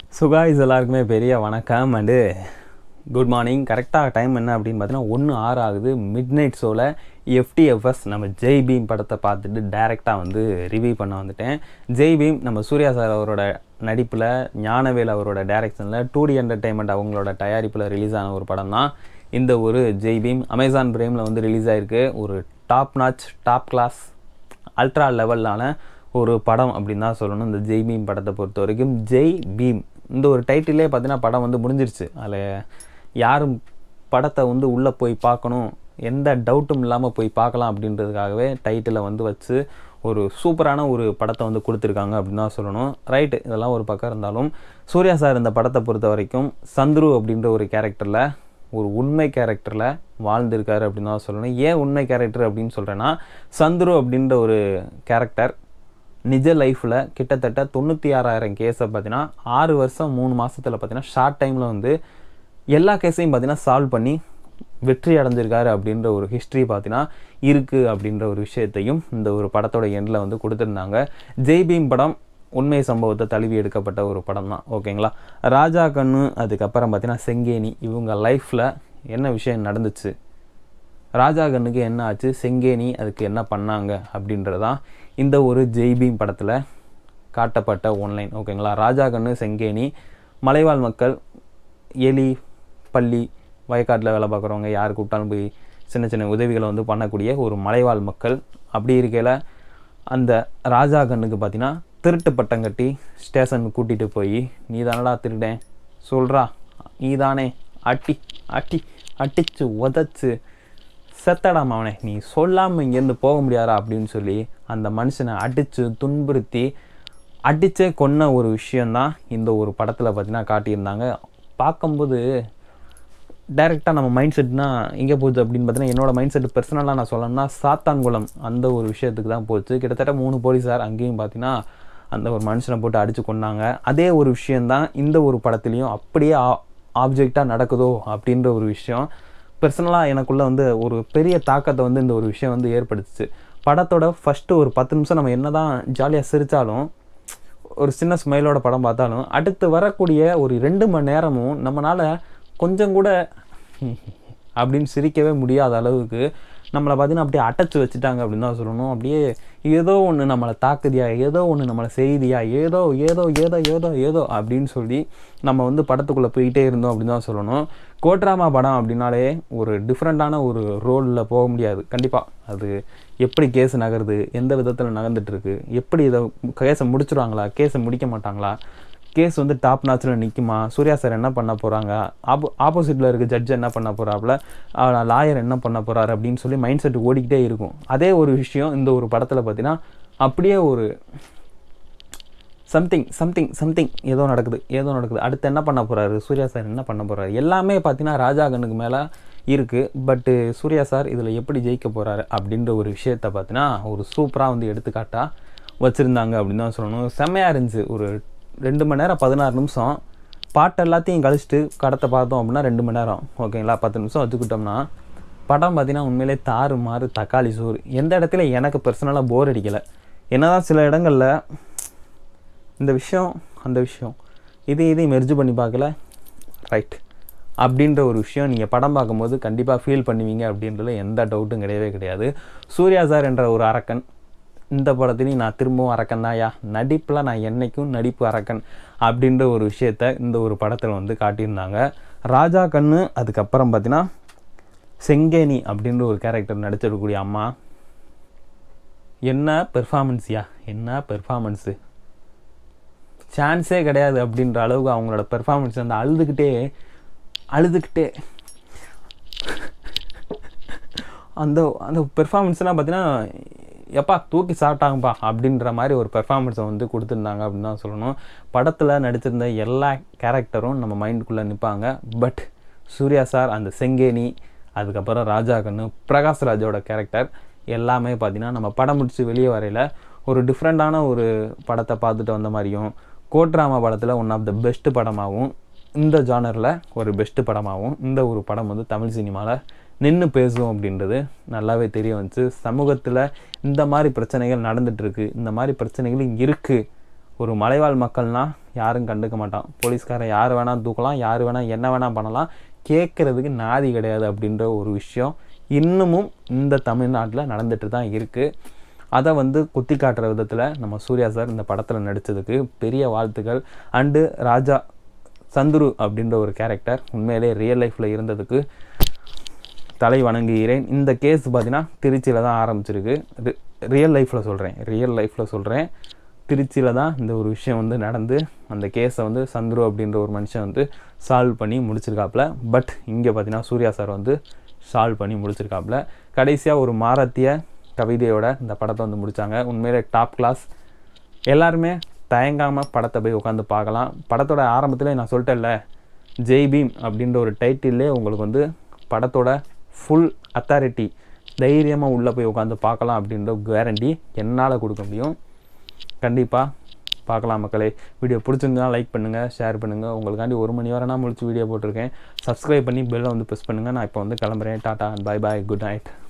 சுகாய்ஸ் எல்லாருக்குமே பெரிய வணக்கம் அண்டு குட் மார்னிங் கரெக்டாக டைம் என்ன அப்படின்னு பார்த்தீங்கன்னா ஒன்று ஆறு ஆகுது மிட் நைட் ஷோவில் எஃப்டிஎஃப்எஸ் நம்ம ஜெய் பீம் படத்தை பார்த்துட்டு டைரெக்டாக வந்து ரிவ்யூ பண்ண வந்துட்டேன் ஜெய் பீம் நம்ம சூர்யா சார் அவரோட நடிப்பில் ஞானவேல் அவரோட டைரக்ஷனில் டூ டி என்டர்டைன்மெண்ட் அவங்களோட தயாரிப்பில் ரிலீஸ் ஆன ஒரு படம் தான் இந்த ஒரு ஜெய் பீம் அமேசான் பிரேமில் வந்து ரிலீஸ் ஆயிருக்கு ஒரு top notch top class ultra லெவலான ஒரு படம் அப்படின்னு தான் சொல்லணும் இந்த ஜெய் பீம் படத்தை பொறுத்த வரைக்கும் ஜெய் பீம் இந்த ஒரு டைட்டிலே பார்த்தீங்கன்னா படம் வந்து முடிஞ்சிருச்சு அதில் யாரும் படத்தை வந்து உள்ளே போய் பார்க்கணும் எந்த டவுட்டும் இல்லாமல் போய் பார்க்கலாம் அப்படின்றதுக்காகவே டைட்டிலை வந்து வச்சு ஒரு சூப்பரான ஒரு படத்தை வந்து கொடுத்துருக்காங்க அப்படின்னு தான் சொல்லணும் ரைட்டு இதெல்லாம் ஒரு பக்கம் இருந்தாலும் சூர்யா சார் இந்த படத்தை பொறுத்த வரைக்கும் சந்துரு அப்படின்ற ஒரு கேரக்டரில் ஒரு உண்மை கேரக்டரில் வாழ்ந்திருக்காரு அப்படின்னு தான் சொல்லணும் ஏன் உண்மை கேரக்டர் அப்படின்னு சொல்கிறேன்னா சந்துரு அப்படின்ற ஒரு கேரக்டர் நிஜ லைஃப்பில் கிட்டத்தட்ட தொண்ணூற்றி ஆறாயிரம் கேஸை பார்த்தீங்கன்னா ஆறு வருஷம் மூணு மாதத்தில் பார்த்தீங்கன்னா ஷார்ட் டைமில் வந்து எல்லா கேஸையும் பார்த்தீங்கன்னா சால்வ் பண்ணி வெற்றி அடைஞ்சிருக்காரு அப்படின்ற ஒரு ஹிஸ்ட்ரி பார்த்தீங்கன்னா இருக்குது அப்படின்ற ஒரு விஷயத்தையும் இந்த ஒரு படத்தோட எண்டில் வந்து கொடுத்துருந்தாங்க ஜெய் பீம் படம் உண்மை சம்பவத்தை தழுவி எடுக்கப்பட்ட ஒரு படம் தான் ஓகேங்களா ராஜா கண்ணு அதுக்கப்புறம் பார்த்தீங்கன்னா செங்கேனி இவங்க லைஃப்பில் என்ன விஷயம் நடந்துச்சு ராஜா கண்ணுக்கு என்ன ஆச்சு செங்கேனி அதுக்கு என்ன பண்ணாங்க அப்படின்றதான் இந்த ஒரு ஜெய்பீம் படத்தில் காட்டப்பட்ட ஒன்லைன் ஓகேங்களா ராஜா கண்ணு செங்கேனி மலைவாழ் மக்கள் எலி பள்ளி வயக்காட்டில் வேலை பார்க்குறவங்க யார் கூப்பிட்டாலும் போய் சின்ன சின்ன உதவிகளை வந்து பண்ணக்கூடிய ஒரு மலைவாழ் மக்கள் அப்படி இருக்கையில் அந்த ராஜா கண்ணுக்கு பார்த்தீங்கன்னா திருட்டு பட்டம் கட்டி ஸ்டேஷனுக்கு கூட்டிகிட்டு போய் நீ தானடா திருடேன் சொல்கிறா நீ தானே அட்டி அட்டி அடிச்சு உதச்சு செத்தடா அவனே நீ சொல்லாமல் இங்கேருந்து போக முடியாதா அப்படின்னு சொல்லி அந்த மனுஷனை அடித்து துன்புறுத்தி அடித்தே கொன்ன ஒரு விஷயந்தான் இந்த ஒரு படத்தில் பார்த்தீங்கன்னா காட்டியிருந்தாங்க பார்க்கும்போது டைரெக்டாக நம்ம மைண்ட் செட்னா எங்கே போச்சு அப்படின்னு பார்த்தீங்கன்னா என்னோட மைண்ட் செட் பர்சனலாக நான் சொல்லணும்னா சாத்தான்குளம் அந்த ஒரு விஷயத்துக்கு தான் போச்சு கிட்டத்தட்ட மூணு போலீஸார் அங்கேயும் பார்த்தீங்கன்னா அந்த ஒரு மனுஷனை போட்டு அடித்து கொண்டாங்க அதே ஒரு விஷயந்தான் இந்த ஒரு படத்துலேயும் அப்படியே ஆப்ஜெக்டாக நடக்குதோ அப்படின்ற ஒரு விஷயம் பர்சனலாக எனக்குள்ளே வந்து ஒரு பெரிய தாக்கத்தை வந்து இந்த ஒரு விஷயம் வந்து ஏற்படுத்துச்சு படத்தோட ஃபஸ்ட்டு ஒரு பத்து நிமிஷம் நம்ம என்ன தான் ஜாலியாக சிரித்தாலும் ஒரு சின்ன ஸ்மைலோட படம் பார்த்தாலும் அடுத்து வரக்கூடிய ஒரு ரெண்டு மணி நேரமும் நம்மளால் கொஞ்சம் கூட அப்படின்னு சிரிக்கவே முடியாத அளவுக்கு நம்மளை பார்த்தீங்கன்னா அப்படியே அடைச்சி வச்சுட்டாங்க அப்படின்னு தான் சொல்லணும் அப்படியே ஏதோ ஒன்று நம்மளை தாக்குதியா ஏதோ ஒன்று நம்மளை செய்தியா ஏதோ ஏதோ ஏதோ ஏதோ ஏதோ அப்படின்னு சொல்லி நம்ம வந்து படத்துக்குள்ளே போயிட்டே இருந்தோம் அப்படின்னு தான் சொல்லணும் கோட்ராமா படம் அப்படின்னாலே ஒரு டிஃப்ரெண்ட்டான ஒரு ரோலில் போக முடியாது கண்டிப்பாக அது எப்படி கேஸ் நகருது எந்த விதத்தில் நகர்ந்துட்டுருக்கு எப்படி இதை கேஸை முடிச்சிருவாங்களா கேஸை முடிக்க மாட்டாங்களா கேஸ் வந்து டாப் நாச்சில் நிற்குமா சூர்யா சார் என்ன பண்ண போகிறாங்க ஆப்போ ஆப்போசிட்டில் இருக்க ஜட்ஜ் என்ன பண்ண போகிறாப்புல லாயர் என்ன பண்ண போகிறாரு அப்படின்னு சொல்லி மைண்ட் செட் ஓடிக்கிட்டே இருக்கும் அதே ஒரு விஷயம் இந்த ஒரு படத்தில் பார்த்தீங்கன்னா அப்படியே ஒரு சம்திங் சம்திங் சம்திங் ஏதோ நடக்குது ஏதோ நடக்குது அடுத்து என்ன பண்ண போகிறாரு சூர்யா சார் என்ன பண்ண போகிறாரு எல்லாமே பார்த்தீங்கன்னா ராஜா கண்ணுக்கு மேலே இருக்குது பட்டு சூர்யா சார் இதில் எப்படி ஜெயிக்க போகிறாரு அப்படின்ற ஒரு விஷயத்தை பார்த்தீங்கன்னா ஒரு சூப்பராக வந்து எடுத்துக்காட்டாக வச்சுருந்தாங்க அப்படின்னு தான் சொல்லணும் செம்மையாக இருந்துச்சு ஒரு ரெண்டு மணி நேரம் பதினாறு நிமிஷம் பாட்டு எல்லாத்தையும் கழிச்சிட்டு கடத்தை பார்த்தோம் அப்படின்னா ரெண்டு மணி நேரம் ஓகேங்களா பத்து நிமிஷம் வச்சுக்கிட்டோம்னா படம் பார்த்தீங்கன்னா உண்மையிலே தாறு மாறு தக்காளி சோறு எந்த இடத்துல எனக்கு பர்சனலாக போர் அடிக்கலை என்னதான் சில இடங்களில் இந்த விஷயம் அந்த விஷயம் இது இதையும் மெர்ஜு பண்ணி பார்க்கல ரைட் அப்படின்ற ஒரு விஷயம் நீங்கள் படம் பார்க்கும்போது கண்டிப்பாக ஃபீல் பண்ணுவீங்க அப்படின்றதுல எந்த டவுட்டும் கிடையவே கிடையாது சூர்யா சார் என்ற ஒரு அரக்கன் இந்த படத்துலையும் நான் திரும்பவும் அரக்கன் தான்யா நடிப்பில் நான் என்றைக்கும் நடிப்பு அரக்கன் அப்படின்ற ஒரு விஷயத்த இந்த ஒரு படத்தில் வந்து காட்டியிருந்தாங்க ராஜா கண்ணு அதுக்கப்புறம் பார்த்தீங்கன்னா செங்கேனி அப்படின்ற ஒரு கேரக்டர் நடிச்சிருக்கக்கூடிய அம்மா என்ன பெர்ஃபார்மன்ஸ்யா என்ன பெர்ஃபார்மன்ஸு சான்ஸே கிடையாது அப்படின்ற அளவுக்கு அவங்களோட பெர்ஃபார்மன்ஸ் வந்து அழுதுகிட்டே அழுதுகிட்டே அந்த அந்த பெர்ஃபார்மன்ஸ்லாம் பார்த்தீங்கன்னா எப்பா தூக்கி சாப்பிட்டாங்கப்பா அப்படின்ற மாதிரி ஒரு பெர்ஃபார்மன்ஸை வந்து கொடுத்துருந்தாங்க அப்படின்னு தான் சொல்லணும் படத்தில் நடிச்சிருந்த எல்லா கேரக்டரும் நம்ம மைண்டுக்குள்ளே நிற்பாங்க பட் சூர்யா சார் அந்த செங்கேனி அதுக்கப்புறம் ராஜா கண்ணு பிரகாஷ் ராஜோட கேரக்டர் எல்லாமே பார்த்திங்கன்னா நம்ம படம் முடித்து வெளியே வரையில் ஒரு டிஃப்ரெண்ட்டான ஒரு படத்தை பார்த்துட்டு வந்த மாதிரியும் கோட்ராமா படத்தில் ஒன் ஆஃப் த பெஸ்ட்டு படமாகவும் இந்த ஜானரில் ஒரு பெஸ்ட்டு படமாகவும் இந்த ஒரு படம் வந்து தமிழ் சினிமாவில் நின்று பேசும் அப்படின்றது நல்லாவே தெரிய வந்துச்சு சமூகத்தில் இந்த மாதிரி பிரச்சனைகள் நடந்துகிட்ருக்கு இந்த மாதிரி பிரச்சனைகள் இருக்குது ஒரு மலைவாழ் மக்கள்னால் யாரும் கண்டுக்க மாட்டான் போலீஸ்காரன் யார் வேணால் தூக்கலாம் யார் வேணால் என்ன வேணால் பண்ணலாம் கேட்குறதுக்கு நாதி கிடையாது அப்படின்ற ஒரு விஷயம் இன்னமும் இந்த தமிழ்நாட்டில் நடந்துட்டு தான் இருக்குது அதை வந்து குத்தி காட்டுற விதத்தில் நம்ம சூர்யா சார் இந்த படத்தில் நடித்ததுக்கு பெரிய வாழ்த்துக்கள் அண்டு ராஜா சந்துரு அப்படின்ற ஒரு கேரக்டர் உண்மையிலே ரியல் லைஃப்பில் இருந்ததுக்கு தலை வணங்குகிறேன் இந்த கேஸ் பார்த்தீங்கன்னா திருச்சியில் தான் ஆரம்பிச்சிருக்கு ரியல் லைஃப்பில் சொல்கிறேன் ரியல் லைஃப்பில் சொல்கிறேன் திருச்சியில் தான் இந்த ஒரு விஷயம் வந்து நடந்து அந்த கேஸை வந்து சந்துரு அப்படின்ற ஒரு மனுஷன் வந்து சால்வ் பண்ணி முடிச்சிருக்காப்புல பட் இங்கே பார்த்தீங்கன்னா சூர்யா சார் வந்து சால்வ் பண்ணி முடிச்சிருக்காப்புல கடைசியாக ஒரு மாரத்திய கவிதையோட இந்த படத்தை வந்து முடித்தாங்க உண்மையிலே டாப் கிளாஸ் எல்லாருமே தயங்காமல் படத்தை போய் உட்காந்து பார்க்கலாம் படத்தோட ஆரம்பத்திலே நான் சொல்லிட்டேன்ல ஜெய் பீம் அப்படின்ற ஒரு டைட்டிலே உங்களுக்கு வந்து படத்தோட ஃபுல் அத்தாரிட்டி தைரியமாக உள்ளே போய் உட்காந்து பார்க்கலாம் அப்படின்ற கேரண்டி என்னால் கொடுக்க முடியும் கண்டிப்பாக பார்க்கலாம் மக்களே வீடியோ பிடிச்சிருந்தா லைக் பண்ணுங்கள் ஷேர் பண்ணுங்கள் உங்களுக்காண்டி ஒரு மணி வரை நான் முடிச்சு வீடியோ போட்டிருக்கேன் சப்ஸ்கிரைப் பண்ணி பெல்லை வந்து ப்ரெஸ் பண்ணுங்கள் நான் இப்போ வந்து கிளம்புறேன் tata bye bye good night